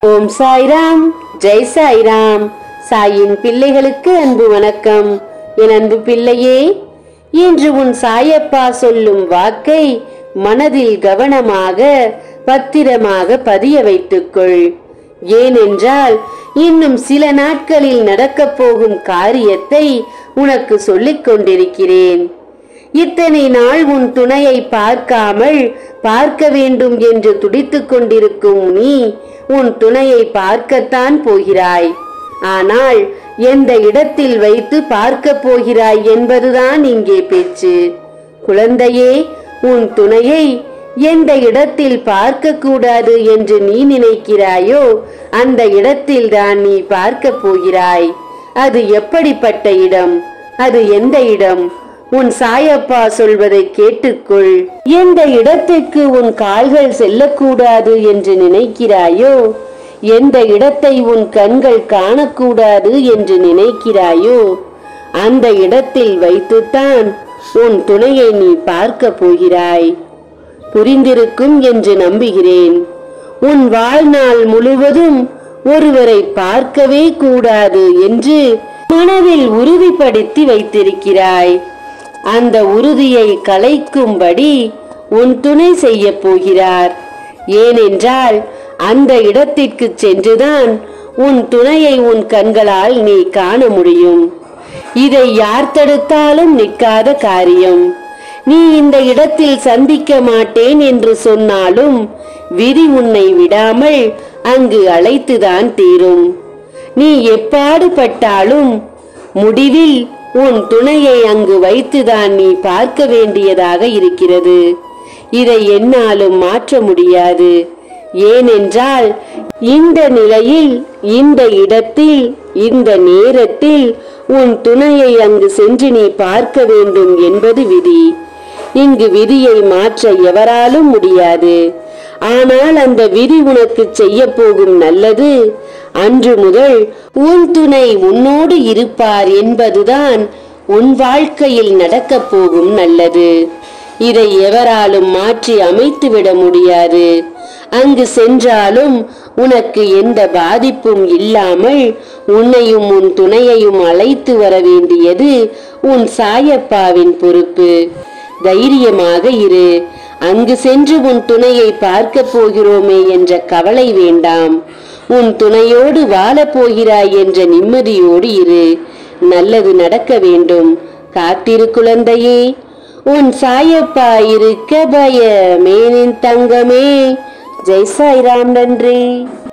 ஓம் சாய்ராம் ஜெய் சாய்ராம் சாயின் பிள்ளைகளுக்கு அன்பு வணக்கம் என் அன்பு பிள்ளையே இன்று உன் சாயப்பா சொல்லும் வாக்கை மனதில் கவனமாக பத்திரமாக பதிய வைத்துக்கொள் ஏனென்றால் இன்னும் சில நாட்களில் நடக்கப் போகும் காரியத்தை உனக்கு சொல்லிக் கொண்டிருக்கிறேன் இத்தனை நாள் உன் துணையை பார்க்காமல் பார்க்க வேண்டும் என்று துடித்துக் கொண்டிருக்கும் நீ உன் துணையை பார்க்கத்தான் போகிறாய் ஆனால் எந்த இடத்தில் வைத்து பார்க்கப் போகிறாய் என்பதுதான் இங்கே பேச்சு குழந்தையே உன் துணையை எந்த இடத்தில் பார்க்க கூடாது என்று நீ நினைக்கிறாயோ அந்த இடத்தில் தான் நீ பார்க்க போகிறாய் அது எப்படிப்பட்ட இடம் அது எந்த இடம் உன் சாயப்பா சொல்வதை கேட்டுக்கொள் எந்த இடத்திற்கு உன் கால்கள் செல்லக்கூடாது என்று நினைக்கிறாயோ எந்த இடத்தை உன் கண்கள் காணக்கூடாது என்று நினைக்கிறாயோ அந்த இடத்தில் வைத்துத்தான் உன் துணையை நீ பார்க்க போகிறாய் புரிந்திருக்கும் என்று நம்புகிறேன் உன் வாழ்நாள் முழுவதும் ஒருவரை பார்க்கவே கூடாது என்று மனதில் உறுதிப்படுத்தி வைத்திருக்கிறாய் அந்த உறுதியை கலைக்கும்படி உன் துணை செய்ய போகிறார் ஏனென்றால் அந்த இடத்திற்கு சென்றுதான் உன் துணையை உன் கண்களால் நீ காண முடியும் இதை யார் தடுத்தாலும் நிற்காத காரியம் நீ இந்த இடத்தில் சந்திக்க மாட்டேன் என்று சொன்னாலும் விதி உன்னை விடாமல் அங்கு அழைத்துதான் தீரும் நீ எப்பாடுபட்டாலும் முடிவில் உன் துணையை அங்கு வைத்துதான் நீ பார்க்க வேண்டியதாக இருக்கிறது இதை என்னாலும் மாற்ற முடியாது ஏனென்றால் இந்த நிலையில் இந்த இடத்தில் இந்த நேரத்தில் உன் துணையை அங்கு சென்று நீ பார்க்க வேண்டும் என்பது விதி இங்கு விதியை மாற்ற எவராலும் முடியாது ஆனால் அந்த விதி உனக்கு செய்ய போகும் நல்லது அன்று முதல் உன் துணை உன்னோடு இருப்பார் என்பதுதான் உன் வாழ்க்கையில் நடக்கப் போகும் நல்லது இதை எவராலும் மாற்றி அமைத்துவிட முடியாது அங்கு சென்றாலும் உனக்கு எந்த பாதிப்பும் இல்லாமல் உன்னையும் உன் துணையையும் அழைத்து வர வேண்டியது உன் சாயப்பாவின் பொறுப்பு தைரியமாக இரு அங்கு சென்று உன் துணையை பார்க்க போகிறோமே என்ற கவலை வேண்டாம் உன் துணையோடு வாழப் போகிறாய் என்ற நிம்மதியோடு இரு நல்லது நடக்க வேண்டும் காத்திரு குழந்தையே உன் சாயப்பா இருக்க பயமேனின் தங்கமே ஜெய் சாய்ராம் நன்றி